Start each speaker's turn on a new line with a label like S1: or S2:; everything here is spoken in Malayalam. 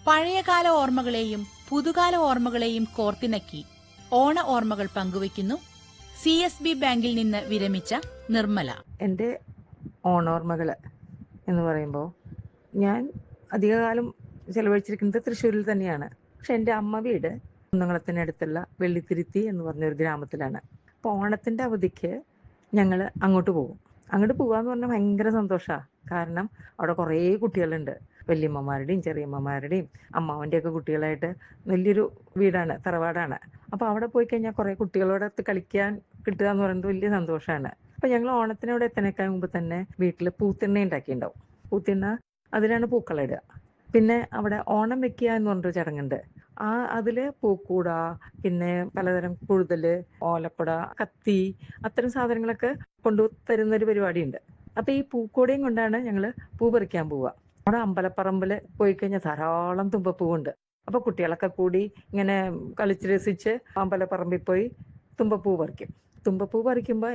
S1: പഴയകാല ഓർമ്മകളെയും പുതുകാല ഓർമ്മകളെയും കോർത്തിണക്കി ഓണ ഓർമ്മകൾ പങ്കുവയ്ക്കുന്നു സി എസ് ബി ബാങ്കിൽ നിന്ന് വിരമിച്ച നിർമ്മല
S2: എൻ്റെ ഓണോർമ്മകൾ എന്ന് പറയുമ്പോൾ ഞാൻ അധികകാലം ചെലവഴിച്ചിരിക്കുന്നത് തൃശ്ശൂരിൽ തന്നെയാണ് പക്ഷെ എൻ്റെ അമ്മ വീട് കുന്നംകുളത്തിനടുത്തുള്ള വെള്ളിത്തിരുത്തി എന്ന് പറഞ്ഞൊരു ഗ്രാമത്തിലാണ് അപ്പോൾ ഓണത്തിൻ്റെ അവധിക്ക് ഞങ്ങൾ അങ്ങോട്ട് പോകും അങ്ങോട്ട് പോകാന്ന് പറഞ്ഞാൽ ഭയങ്കര സന്തോഷമാണ് കാരണം അവിടെ കുറേ കുട്ടികളുണ്ട് വല്യമ്മമാരുടെയും ചെറിയമ്മമാരുടെയും അമ്മാവൻ്റെ ഒക്കെ കുട്ടികളായിട്ട് വലിയൊരു വീടാണ് തറവാടാണ് അപ്പോൾ അവിടെ പോയി കഴിഞ്ഞാൽ കുറേ കുട്ടികളോടൊത്ത് കളിക്കാൻ കിട്ടുക എന്ന് പറയുന്നത് വലിയ സന്തോഷമാണ് അപ്പോൾ ഞങ്ങൾ ഓണത്തിനോട് എത്തനേക്കാൾ മുമ്പ് തന്നെ വീട്ടിൽ പൂത്തിണ്ണ ഉണ്ടാക്കിയിട്ടുണ്ടാവും പൂത്തിണ്ണ അതിലാണ് പൂക്കളിടുക പിന്നെ അവിടെ ഓണം വെക്കുക എന്ന് പറഞ്ഞൊരു ചടങ്ങുണ്ട് ആ അതില് പൂക്കൂട പിന്നെ പലതരം കൂടുതല് ഓലക്കുട കത്തി അത്തരം സാധനങ്ങളൊക്കെ കൊണ്ടു തരുന്ന ഒരു പരിപാടിയുണ്ട് അപ്പൊ ഈ പൂക്കോടയും കൊണ്ടാണ് ഞങ്ങൾ പൂ പറിക്കാൻ പോവുക അവിടെ അമ്പലപ്പറമ്പിൽ പോയി കഴിഞ്ഞാൽ ധാരാളം തുമ്പപ്പൂവുണ്ട് അപ്പൊ കുട്ടികളൊക്കെ കൂടി ഇങ്ങനെ കളിച്ച് രസിച്ച് അമ്പലപ്പറമ്പിൽ പോയി തുമ്പപ്പൂ പറിക്കും തുമ്പപ്പൂ പറിക്കുമ്പോൾ